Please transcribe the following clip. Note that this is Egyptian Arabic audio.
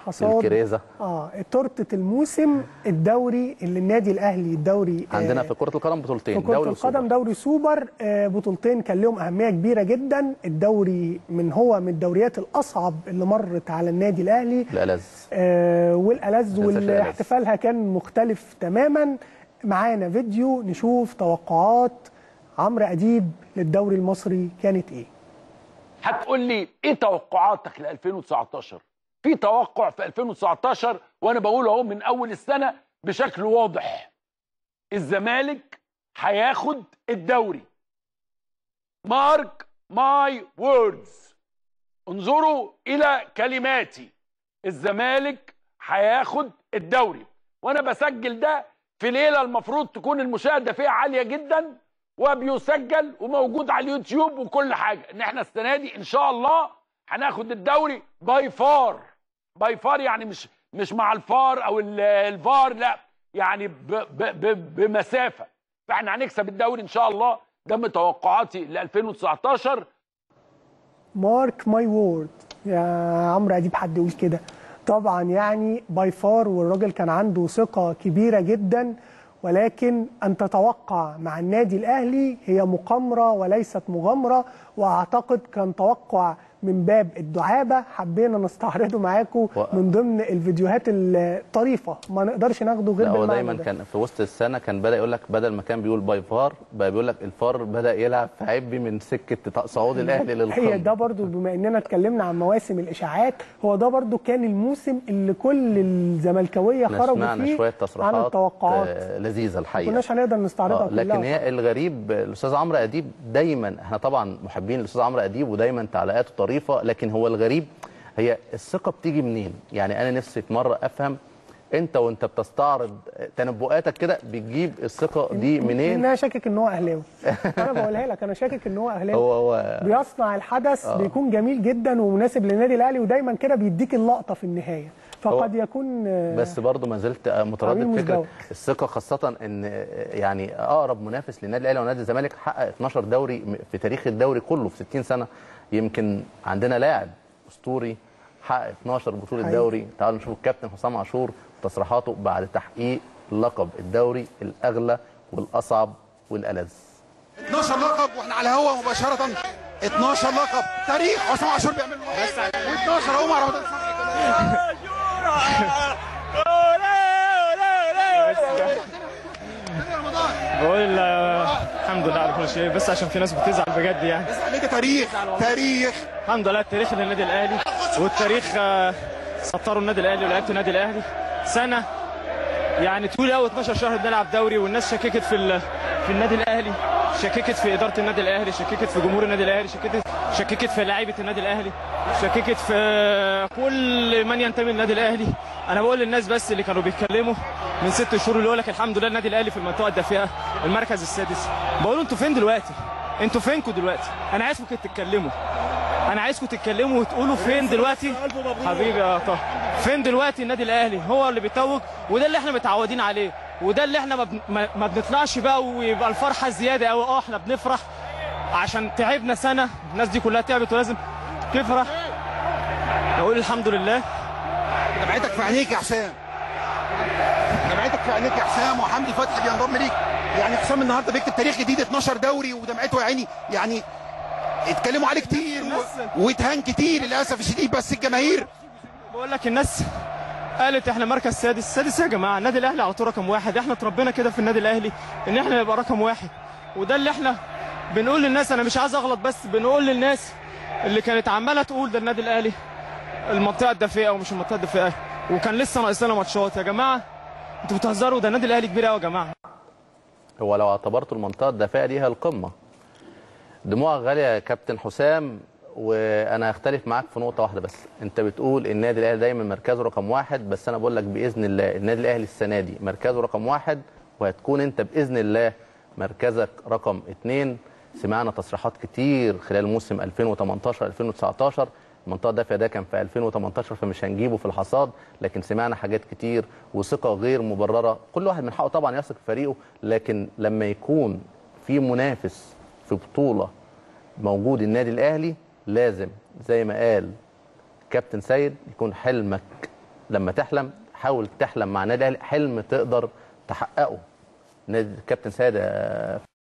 حصاد الكريزة. اه تورته الموسم الدوري اللي النادي الاهلي الدوري عندنا آه في كره القدم بطولتين في كرة دوري القدم وسوبر. دوري سوبر آه، بطولتين كان لهم أهمية كبيرة جدا الدوري من هو من الدوريات الأصعب اللي مرت على النادي الأهلي الألذ آه، والألذ ننساش الألذ. والاحتفالها كان مختلف تماما معانا فيديو نشوف توقعات عمرو أديب للدوري المصري كانت إيه هتقول لي ايه توقعاتك ل 2019 في توقع في 2019 وانا بقول اهو من اول السنه بشكل واضح الزمالك هياخد الدوري مارك ماي ووردز انظروا الى كلماتي الزمالك هياخد الدوري وانا بسجل ده في ليله المفروض تكون المشاهده فيها عاليه جدا وبيسجل وموجود على اليوتيوب وكل حاجه ان احنا السنه دي ان شاء الله هناخد الدوري باي فار باي فار يعني مش مش مع الفار او ال- الفار لا يعني ب ب ب بمسافه فاحنا هنكسب الدوري ان شاء الله ده من توقعاتي ل 2019 مارك ماي وورد يا عمرو اديب حد يقول كده طبعا يعني باي فار والراجل كان عنده ثقه كبيره جدا ولكن ان تتوقع مع النادي الاهلي هي مقامره وليست مغامره واعتقد كان توقع من باب الدعابه حبينا نستعرضه معاكم و- من ضمن الفيديوهات الطريفه ما نقدرش ناخده غير لا هو بالمعنى دايما ده. كان في وسط السنه كان بدا يقول لك بدل ما كان بيقول باي فار بقى بيقول لك الفار بدا يلعب في عبي من سكه صعود الاهلي للقمه هي ده برضو بما اننا اتكلمنا عن مواسم الاشاعات هو ده برضو كان الموسم اللي كل الزملكاويه احنا خرجوا سمعنا فيه شويه عن تصريحات التوقعات آه، لذيذه ما الحقيقه كناش هنقدر نستعرضها آه، كلها لكن هي الغريب الاستاذ عمرو اديب دايما احنا طبعا محبين الاستاذ عمرو اديب ودايما تعليقاته طريفه لكن هو الغريب هي الثقه بتيجي منين يعني انا نفسي في مره افهم انت وانت بتستعرض تنبؤاتك كده بتجيب الثقه دي ان منين انا شاكك ان هو اهلاوي انا بقولها لك انا شاكك ان هو اهلاوي هو هو بيصنع الحدث بيكون جميل جدا ومناسب للنادي الاهلي ودايما كده بيديك اللقطه في النهايه فقد يكون آه، بس برضه ما زلت متردد عميل فكره مزدوج. الثقه خاصه ان يعني اقرب منافس للنادي الاهلي ونادي الزمالك حقق 12 دوري في تاريخ الدوري كله في 60 سنه يمكن عندنا لاعب اسطوري حقق 12 بطوله حقيقي. دوري تعالوا نشوف الكابتن حسام عاشور تصريحاته بعد تحقيق لقب الدوري الاغلى والاصعب والالذ 12 لقب واحنا على الهوا مباشرة 12 لقب تاريخ حسام عاشور بيعمل و12 اهو مع رمضان صبحي بقول آه، الحمد لله على كل شيء بس عشان في ناس بتزعل بجد يعني عليك تاريخ تاريخ الحمد لله التاريخ للنادي الاهلي والتاريخ آه، سطروا النادي الاهلي ولعيبه النادي الاهلي سنه يعني طول قوي 12 شهر بنلعب دوري والناس شككت في ال- في النادي الاهلي شككت في اداره النادي الاهلي شككت في جمهور النادي الاهلي شككت شككت في لعيبه النادي الاهلي شككت في كل من ينتمي للنادي الاهلي انا بقول للناس بس اللي كانوا بيتكلموا من ست شهور اللي يقول لك الحمد لله النادي الاهلي في المنطقه الدافئه المركز السادس بقول انتوا فين دلوقتي انتوا فينكم دلوقتي انا عايزكم كده تتكلموا انا عايزكم تتكلموا وتقولوا فين دلوقتي حبيبي يا طه فين دلوقتي النادي الاهلي هو اللي بيتوج وده اللي احنا متعودين عليه وده اللي احنا ما, بن... ما- ما بنطلعش بقى ويبقى الفرحه زياده قوي اه احنا بنفرح عشان تعبنا سنه الناس دي كلها تعبت ولازم تفرح نقول الحمد لله دمعتك في عينيك يا حسام دمعتك في عينيك يا حسام وحمدي فتحي بينضم ليك يعني حسام النهارده بيكتب تاريخ جديد 12 دوري ودمعته يا عيني يعني اتكلموا عليه كتير و... واتهان كتير للاسف الشديد بس الجماهير بقول لك الناس قالت احنا مركز سادس سادس يا جماعه النادي الاهلي على طول رقم واحد احنا اتربينا كده في النادي الاهلي ان احنا نبقى رقم واحد وده اللي احنا بنقول للناس انا مش عايز اغلط بس بنقول للناس اللي كانت عماله تقول ده النادي الاهلي المنطقه الدافئه ومش المنطقه الدافئه وكان لسه ناقص لنا ماتشات يا جماعه انتوا بتهزروا ده النادي الاهلي كبير قوي يا جماعه هو لو اعتبرتوا المنطقه الدافئه دي هي القمه دموعك غاليه يا كابتن حسام وانا هختلف معاك في نقطه واحده بس انت بتقول النادي الاهلي دايما مركزه رقم واحد بس انا بقول لك باذن الله النادي الاهلي السنه دي مركزه رقم واحد وهتكون انت باذن الله مركزك رقم اثنين سمعنا تصريحات كتير خلال موسم 2018 2019 المنطقه الدافئه ده كان في 2018 فمش هنجيبه في الحصاد لكن سمعنا حاجات كتير وثقه غير مبرره كل واحد من حقه طبعا يثق في فريقه لكن لما يكون في منافس في بطوله موجود النادي الاهلي لازم زي ما قال كابتن سيد يكون حلمك لما تحلم حاول تحلم مع النادي الاهلي حلم تقدر تحققه نادي الكابتن سيد آه،